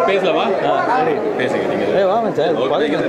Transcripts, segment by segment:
பேசலாமா பேசுங்க நீங்கள் ஏய் வாங்க sir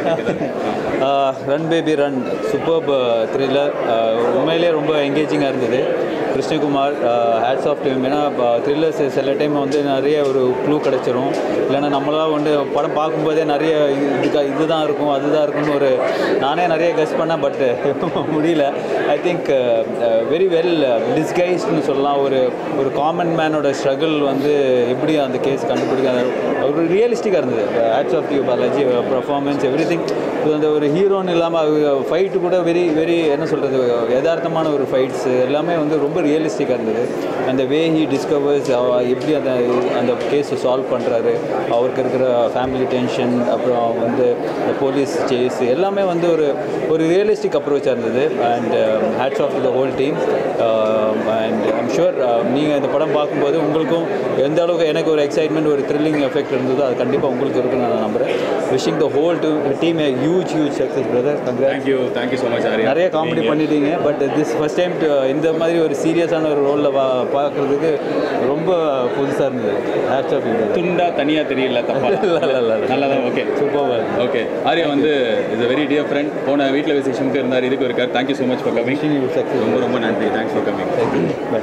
run baby run superb thriller உண்மையிலே ரொம்ப என்கேஜிங்காக இருந்தது கிருஷ்ணகுமார் ஹேட்ஸ் ஆஃப் டைம் ஏன்னா த்ரில்லர்ஸ் சில டைம் வந்து நிறைய ஒரு க்ளூ கிடச்சிரும் இல்லைன்னா நம்மளாம் வந்து படம் பார்க்கும்போதே நிறைய இதுக்கு இதுதான் இருக்கும் அதுதான் இருக்கும்னு ஒரு நானே நிறைய கெஸ் பண்ணேன் பட் முடியல ஐ திங்க் வெரி வெல் டிஸ்கைஸ்ட்னு சொல்லலாம் ஒரு ஒரு காமன் மேனோட ஸ்ட்ரகிள் வந்து எப்படி அந்த கேஸ் கண்டுபிடிக்க ஒரு ரியலிஸ்டிக்காக இருந்தது acts of you Balaji performance everything அந்த ஒரு ஹீரோன்னு இல்லாமல் ஃபைட்டு கூட வெரி வெரி என்ன சொல்கிறது யதார்த்தமான ஒரு ஃபைட்ஸ் எல்லாமே வந்து ரொம்ப ரியலிஸ்டிக்காக இருந்தது அந்த வே ஹி டிஸ்கவர்ஸ் எப்படி அந்த அந்த கேஸை சால்வ் பண்ணுறாரு அவருக்கு இருக்கிற ஃபேமிலி டென்ஷன் அப்புறம் வந்து இந்த போலீஸ் சேஸ் எல்லாமே வந்து ஒரு ஒரு ரியலிஸ்டிக் அப்ரோச்சாக இருந்தது and hats off the whole team and I'm sure நீங்கள் இந்த படம் பார்க்கும்போது உங்களுக்கும் எந்த அளவுக்கு எனக்கு ஒரு எக்ஸைட்மெண்ட் ஒரு த்ரில்லிங் எஃபெக்ட் இருந்ததோ அது கண்டிப்பாக உங்களுக்கு இருக்குன்னு நான் நம்புகிறேன் wishing the whole to team a huge huge success brother congrat thank you thank you so much Arya நிறைய காமெடி பண்ணிட்டீங்க பட் திஸ் ஃபர்ஸ்ட் டைம் இந்த மாதிரி ஒரு சீரியஸான ஒரு ரோலில் பா பார்க்குறதுக்கு ரொம்ப புதுசாக இருந்தது ஹேட்ஸ் ஆஃப் யூ துண்டா தனியா தெரியல தப்பா இல்லை இல்லை இல்லை நல்லா தான் ஓகே சூப்பர் ஓகே ஆரியா வந்து இஸ் வெரி டியர் ஃப்ரெண்ட் போன வீட்டில் விசேஷமுக்கு இருந்தார் இதுக்கு இருக்கார் thank you so much for coming wishing you success ரொம்ப ரொம்ப நன்றி தேங்க்ஸ் ஃபார் கமிங் பை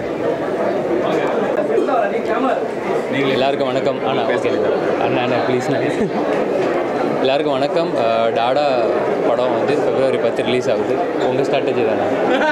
நீங்கள் எல்லாருக்கும் வணக்கம் அண்ணா ஓகே அண்ணா அண்ணா ப்ளீஸ் எல்லாருக்கும் வணக்கம் அஹ், டாடா படம் வந்து பிப்ரவரி பத்து ரிலீஸ் ஆகுது உங்கள் ஸ்ட்ராட்டஜி தானே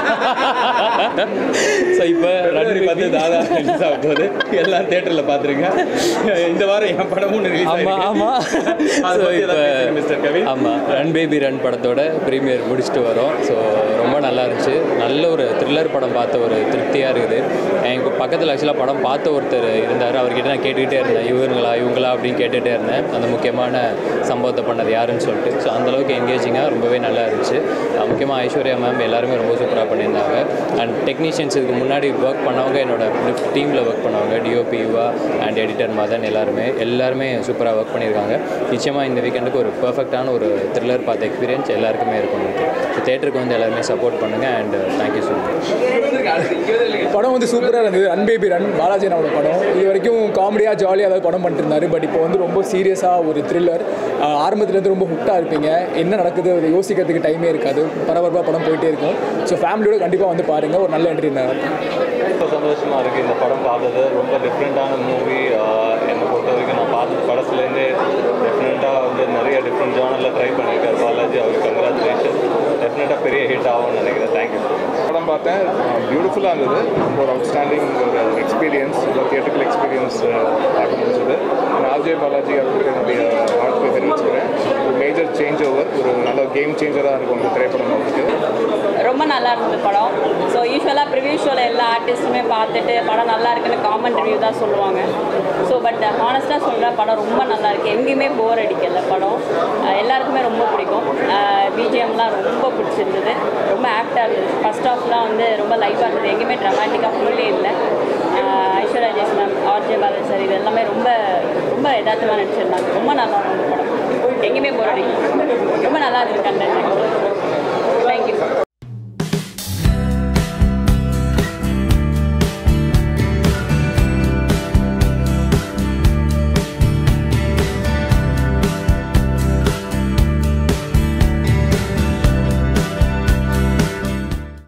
ஸோ இப்போ ரெண்டு பத்து தாதா ரிலீஸ் ஆக போகுது எல்லாரும் தேட்டரில் பார்த்துருங்க இந்த வாரம் என் படமும் ரிலீஸ் ஆமாம் ஆமாம் ஸோ இப்போ மிஸ்டர் கவி ஆமாம் ரன் பேபி ரன் படத்தோட ப்ரீமியர் முடிச்சுட்டு வரோம் ஸோ ரொம்ப நல்லா இருந்துச்சு நல்ல ஒரு த்ரில்லர் படம் பார்த்த ஒரு திருப்தியாக இருக்குது எனக்கு பக்கத்தில் ஆக்சுவலாக படம் பார்த்த ஒருத்தர் இருந்தார் அவர்கிட்ட நான் கேட்டுக்கிட்டே இருந்தேன் இவங்களா இவங்களா அப்படின்னு கேட்டுகிட்டே இருந்தேன் அந்த முக்கியமான சம்பவத்தை பண்ணது யாருன்னு சொல்லிட்டு ஸோ அந்தளவுக்கு எங்கேஜிங்காக ரொம்பவே நல்லா இருந்துச்சு முக்கியமாக ஐஸ்வர்யா மேம் எல்லாருமே ரொம்ப சூப்பராக பண்ணியிருந்தாங்க அண்ட் டெக்னீஷியன்ஸ் இதுக்கு முன்னாடி ஒர்க் பண்ணவங்க என்னோட டீமில் ஒர்க் பண்ணவங்க DOP Yuva and editor Madhan எல்லாருமே எல்லாருமே சூப்பராக ஒர்க் பண்ணியிருக்காங்க நிச்சயமாக இந்த வீக்கெண்டுக்கு ஒரு பர்ஃபெக்டான ஒரு த்ரில்லர் பார்த்த எக்ஸ்பீரியன்ஸ் எல்லாருக்குமே இருக்கும் ஸோ தேட்டருக்கு வந்து எல்லாருமே சப்போர்ட் பண்ணுங்கள் அண்ட் தேங்க்யூ ஸோ மச் படம் வந்து சூப்பராக இருந்தது ரன் பேபி ரன் பாலாஜி அண்ணாவோட படம் இது வரைக்கும் காமெடியாக ஜாலியாக ஏதாவது படம் பண்ணிட்டு இருந்தாரு பட் இப்போ வந்து ரொம்ப சீரியஸாக ஒரு த்ரில்லர் ஆரம்பத்துலேருந்து ரொம்ப ஹுட்டாக இருப்பீங்க என்ன நடக்குது அதை யோசிக்கிறதுக்கு டைமே இருக்காது பரபரப்பாக படம் போயிட்டே இருக்கும் ஸோ ஃபேமிலியோட கண்டிப்பாக வந்து பாருங்கள் ஒரு நல்ல என்டர்டெயினர் ரொம்ப சந்தோஷமாக இருக்குது இந்த படம் பார்த்தது ரொம்ப டிஃப்ரெண்ட்டான மூவி என்னை பொறுத்த வரைக்கும் நான் பார்த்த படத்துலேருந்தே டெஃபினட்டாக வந்து நிறைய டிஃப்ரெண்ட் ஜானரில் ட்ரை பண்ணியிருக்காரு பாலாஜி அவருக்கு கங்க்ராச்சுலேஷன் டெஃபினட்டாக பெரிய ஹிட் ஆகும்னு நினைக்கிறேன் தேங்க்யூ படம் பார்த்தேன் பியூட்டிஃபுல்லாக இருந்தது ரொம்ப ஒரு அவுட்ஸ்டாண்டிங் ஒரு எக்ஸ்பீரியன்ஸ் ஒரு தியேட்டரிக்கல் எக்ஸ்பீரியன்ஸ் பார்க்க முடிஞ்சது நான் ஆர்ஜே பாலாஜி அவருக்கு என்னுடைய வாழ்க்கை தெரிவிச்சுக்கிறேன் ஒரு மேஜர் சேஞ்ச் ஓவர் ஒரு நல்ல கேம் சேஞ்சராக இருக்கும் இந்த திரைப்படம் அவருக்கு ரொம்ப நல்லா இருந்தது படம் ஸோ யூஸ்வலாக ப்ரிவியூ ஷோவில் எல்லா ஆர்டிஸ்ட்டுமே பார்த்துட்டு படம் நல்லா இருக்குன்னு காமன் ரிவ்யூ தான் சொல்லுவாங்க ஸோ பட் ஹானஸ்ட்டாக சொல்கிறேன் படம் ரொம்ப நல்லா இருக்கு எங்கேயுமே போர் அடிக்கல படம் அஹ் எல்லாருக்குமே ரொம்ப பிடிக்கும் பிஜிஎம்லாம் ரொம்ப பிடிச்சிருந்தது ரொம்ப ஆக்டாக இருந்தது ஃபஸ்ட் ஹாஃப்லாம் வந்து ரொம்ப லைஃபாக இருந்தது எங்கேயுமே ட்ரமாட்டிக்காக ஃபுல்லே இல்லை அஹ் ஐஸ்வர்யா ஜெய்ஸ் மேம் ஆர்ஜே பாலன் சார் இது எல்லாமே ரொம்ப ரொம்ப யதார்த்தமாக நடிச்சிருந்தாங்க ரொம்ப நல்லா இருந்தது படம் எங்கேயுமே போர் அடிக்கும் ரொம்ப நல்லா இருந்தது கண்டென்ட்